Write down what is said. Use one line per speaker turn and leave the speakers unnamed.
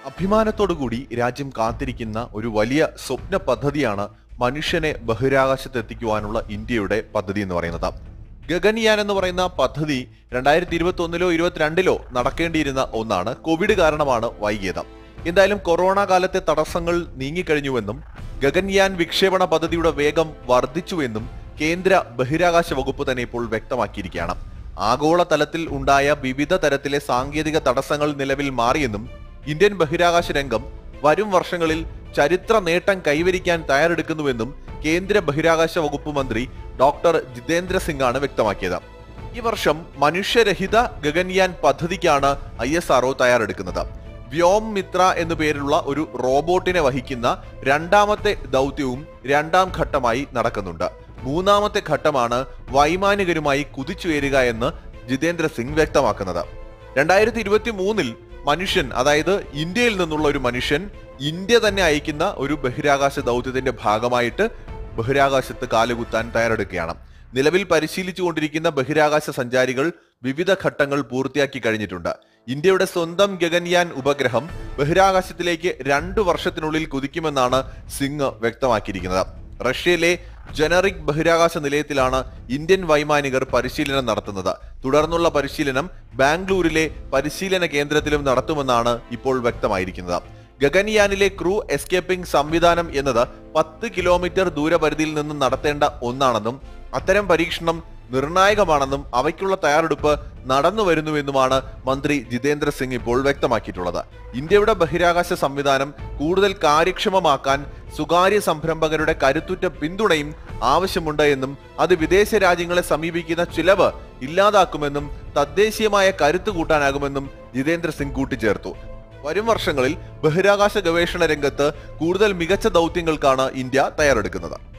അഭിമാനത്തോടുകൂടി രാജ്യം കാത്തിരിക്കുന്ന ഒരു വലിയ സ്വപ്ന പദ്ധതിയാണ് മനുഷ്യനെ ബഹിരാകാശത്തെത്തിക്കുവാനുള്ള ഇന്ത്യയുടെ പദ്ധതി എന്ന് പറയുന്നത് ഗഗൻയാൻ എന്ന് പറയുന്ന പദ്ധതി രണ്ടായിരത്തി ഇരുപത്തി ഒന്നിലോ ഇരുപത്തിരണ്ടിലോ നടക്കേണ്ടിയിരുന്ന ഒന്നാണ് കോവിഡ് കാരണമാണ് വൈകിയത് എന്തായാലും കൊറോണ കാലത്തെ തടസ്സങ്ങൾ നീങ്ങിക്കഴിഞ്ഞുവെന്നും ഗഗൻയാൻ വിക്ഷേപണ പദ്ധതിയുടെ വേഗം വർദ്ധിച്ചുവെന്നും കേന്ദ്ര ബഹിരാകാശ വകുപ്പ് തന്നെ ഇപ്പോൾ വ്യക്തമാക്കിയിരിക്കുകയാണ് ആഗോള തലത്തിൽ ഉണ്ടായ വിവിധ തരത്തിലെ സാങ്കേതിക തടസ്സങ്ങൾ നിലവിൽ മാറിയെന്നും ഇന്ത്യൻ ബഹിരാകാശ രംഗം വരും വർഷങ്ങളിൽ ചരിത്ര നേട്ടം കൈവരിക്കാൻ തയ്യാറെടുക്കുന്നുവെന്നും കേന്ദ്ര ബഹിരാകാശ വകുപ്പ് മന്ത്രി ഡോക്ടർ ജിതേന്ദ്ര സിംഗ് ആണ് വ്യക്തമാക്കിയത് ഈ വർഷം മനുഷ്യരഹിത ഗഗൻയാൻ പദ്ധതിക്കാണ് ഐ എസ് ആർഒ തയ്യാറെടുക്കുന്നത് വ്യോം മിത്ര എന്നു പേരുള്ള ഒരു റോബോട്ടിനെ വഹിക്കുന്ന രണ്ടാമത്തെ ദൗത്യവും രണ്ടാം ഘട്ടമായി നടക്കുന്നുണ്ട് മൂന്നാമത്തെ ഘട്ടമാണ് വൈമാനികരുമായി കുതിച്ചുയരുക എന്ന് ജിതേന്ദ്ര സിംഗ് വ്യക്തമാക്കുന്നത് രണ്ടായിരത്തി ഇരുപത്തി മൂന്നിൽ മനുഷ്യൻ അതായത് ഇന്ത്യയിൽ നിന്നുള്ള ഒരു മനുഷ്യൻ ഇന്ത്യ തന്നെ അയക്കുന്ന ഒരു ബഹിരാകാശ ദൗത്യത്തിന്റെ ഭാഗമായിട്ട് ബഹിരാകാശത്ത് കാലുകുത്താൻ തയ്യാറെടുക്കുകയാണ് നിലവിൽ പരിശീലിച്ചുകൊണ്ടിരിക്കുന്ന ബഹിരാകാശ സഞ്ചാരികൾ വിവിധ ഘട്ടങ്ങൾ പൂർത്തിയാക്കി കഴിഞ്ഞിട്ടുണ്ട് ഇന്ത്യയുടെ സ്വന്തം ഗഗൻയാൻ ഉപഗ്രഹം ബഹിരാകാശത്തിലേക്ക് രണ്ടു വർഷത്തിനുള്ളിൽ കുതിക്കുമെന്നാണ് സിംഗ് വ്യക്തമാക്കിയിരിക്കുന്നത് റഷ്യയിലെ ജനറിക് ബഹിരാകാശ നിലയത്തിലാണ് ഇന്ത്യൻ വൈമാനികർ പരിശീലനം നടത്തുന്നത് തുടർന്നുള്ള പരിശീലനം ബാംഗ്ലൂരിലെ പരിശീലന കേന്ദ്രത്തിലും നടത്തുമെന്നാണ് ഇപ്പോൾ വ്യക്തമായിരിക്കുന്നത് ഗഗൻയാനിലെ ക്രൂ എസ്കേപ്പിംഗ് സംവിധാനം എന്നത് പത്ത് കിലോമീറ്റർ ദൂരപരിധിയിൽ നിന്ന് നടത്തേണ്ട ഒന്നാണെന്നും അത്തരം പരീക്ഷണം നിർണായകമാണെന്നും അവയ്ക്കുള്ള തയ്യാറെടുപ്പ് നടന്നു വരുന്നുവെന്നുമാണ് മന്ത്രി ജിതേന്ദ്ര സിംഗ് ഇപ്പോൾ വ്യക്തമാക്കിയിട്ടുള്ളത് ഇന്ത്യയുടെ ബഹിരാകാശ സംവിധാനം കൂടുതൽ കാര്യക്ഷമമാക്കാൻ സ്വകാര്യ സംരംഭകരുടെ കരുത്തുറ്റ പിന്തുണയും ആവശ്യമുണ്ട് എന്നും അത് വിദേശ രാജ്യങ്ങളെ സമീപിക്കുന്ന ചിലവ് ഇല്ലാതാക്കുമെന്നും തദ്ദേശീയമായ കരുത്ത് കൂട്ടാനാകുമെന്നും ജിതേന്ദ്ര സിംഗ് കൂട്ടിച്ചേർത്തു വരും വർഷങ്ങളിൽ ബഹിരാകാശ ഗവേഷണ രംഗത്ത് കൂടുതൽ മികച്ച ദൗത്യങ്ങൾക്കാണ് ഇന്ത്യ തയ്യാറെടുക്കുന്നത്